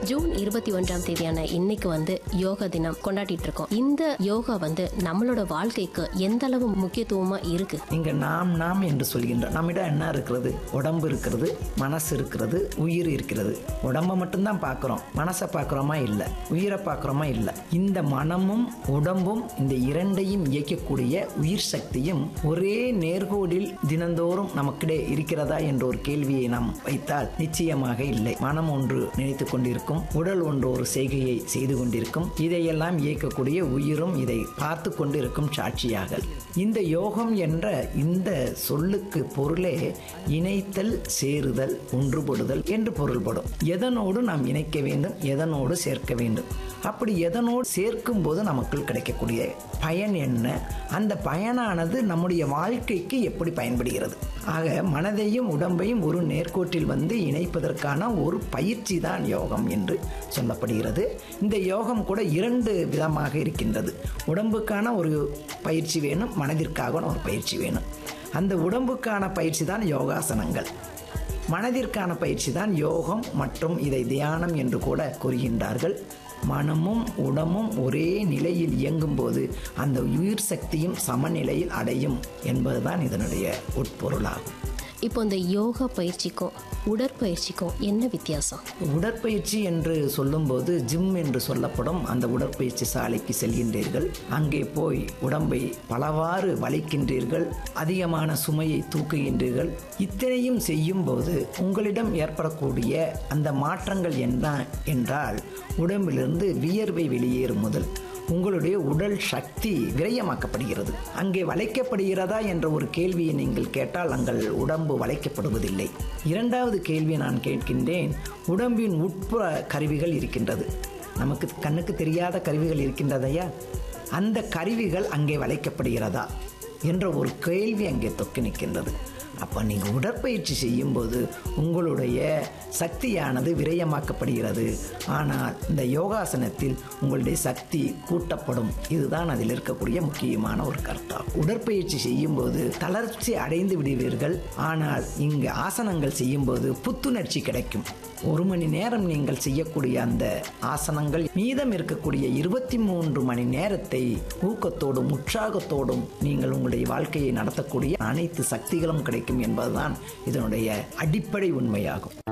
June இருபத்தி ஒன்றாம் தேதியான இன்னைக்கு வந்து யோகா தினம் கொண்டாடிட்டு இருக்கோம் இந்த யோகா வந்து நம்மளோட வாழ்க்கைக்கு எந்த அளவு முக்கியத்துவமா இருக்கு இங்க நாம் நாம் என்று சொல்கின்றோம் நம்மிடம் என்ன இருக்கிறது உடம்பு இருக்கிறது மனசு இருக்கிறது உயிர் இருக்கிறது உடம்பை மட்டும்தான் பார்க்குறோம் மனசை பார்க்குறோமா இல்லை உயிரை பார்க்குறோமா இல்லை இந்த மனமும் உடம்பும் இந்த இரண்டையும் இயக்கக்கூடிய உயிர் சக்தியும் ஒரே நேர்கோடில் தினந்தோறும் நமக்கிடையே இருக்கிறதா என்ற ஒரு கேள்வியை நாம் வைத்தால் நிச்சயமாக இல்லை மனம் ஒன்று நினைத்து கொண்டிருக்கும் உடல் ஒன்று ஒரு செய்கையை செய்து கொண்டிருக்கும் இதையெல்லாம் இயக்கக்கூடிய உயிரும் இதை பார்த்து கொண்டிருக்கும் சாட்சியாக இந்த யோகம் என்ற இந்த சொல்லுக்கு பொருளே இணைத்தல் சேருதல் ஒன்றுபடுதல் என்று பொருள்படும் எதனோடு நாம் இணைக்க வேண்டும் எதனோடு சேர்க்க வேண்டும் அப்படி எதனோடு சேர்க்கும் போது நமக்கு கிடைக்கக்கூடிய பயன் என்ன அந்த பயனானது நம்முடைய வாழ்க்கைக்கு எப்படி பயன்படுகிறது ஆக மனதையும் உடம்பையும் ஒரு நேர்கோட்டில் வந்து இணைப்பதற்கான ஒரு பயிற்சி தான் யோகம் என்று சொல்லப்படுகிறது இந்த யோகம் கூட இரண்டு விதமாக இருக்கின்றது உடம்புக்கான ஒரு பயிற்சி வேணும் மனதிற்காக ஒரு பயிற்சி வேணும் அந்த உடம்புக்கான பயிற்சி தான் யோகாசனங்கள் மனதிற்கான பயிற்சி தான் யோகம் மற்றும் இதை தியானம் என்று கூட கூறுகின்றார்கள் மனமும் உடம்பும் ஒரே நிலையில் இயங்கும்போது அந்த உயிர் சக்தியும் சமநிலையில் அடையும் என்பதுதான் இதனுடைய உட்பொருளாகும் இப்போ இந்த யோகா பயிற்சிக்கும் உடற்பயிற்சிக்கும் என்ன வித்தியாசம் உடற்பயிற்சி என்று சொல்லும்போது ஜிம் என்று சொல்லப்படும் அந்த உடற்பயிற்சி சாலைக்கு செல்கின்றீர்கள் அங்கே போய் உடம்பை பலவாறு வளைக்கின்றீர்கள் அதிகமான சுமையை தூக்குகின்றீர்கள் இத்தனையும் செய்யும்போது உங்களிடம் ஏற்படக்கூடிய அந்த மாற்றங்கள் என்ன என்றால் உடம்பிலிருந்து வியர்வை வெளியேறும் முதல் உங்களுடைய உடல் சக்தி விரயமாக்கப்படுகிறது அங்கே வளைக்கப்படுகிறதா என்ற ஒரு கேள்வியை நீங்கள் கேட்டால் அங்கள் உடம்பு வளைக்கப்படுவதில்லை இரண்டாவது கேள்வி நான் கேட்கின்றேன் உடம்பின் உட்புற கருவிகள் இருக்கின்றது நமக்கு கண்ணுக்கு தெரியாத கருவிகள் இருக்கின்றதையா அந்த கருவிகள் அங்கே வளைக்கப்படுகிறதா என்ற ஒரு கேள்வி அங்கே தொக்கி நிற்கின்றது அப்போ நீங்கள் உடற்பயிற்சி செய்யும்போது உங்களுடைய சக்தியானது விரயமாக்கப்படுகிறது ஆனால் இந்த யோகாசனத்தில் உங்களுடைய சக்தி கூட்டப்படும் இதுதான் அதில் இருக்கக்கூடிய முக்கியமான ஒரு கருத்தாகும் உடற்பயிற்சி செய்யும்போது தளர்ச்சி அடைந்து விடுவீர்கள் ஆனால் இங்கு ஆசனங்கள் செய்யும்போது புத்துணர்ச்சி கிடைக்கும் ஒரு மணி நேரம் நீங்கள் செய்யக்கூடிய அந்த ஆசனங்கள் மீதம் இருக்கக்கூடிய இருபத்தி மூன்று மணி நேரத்தை ஊக்கத்தோடும் உற்சாகத்தோடும் நீங்கள் உங்களுடைய வாழ்க்கையை நடத்தக்கூடிய அனைத்து சக்திகளும் கிடைக்கும் என்பதுதான் இதனுடைய அடிப்படை உண்மையாகும்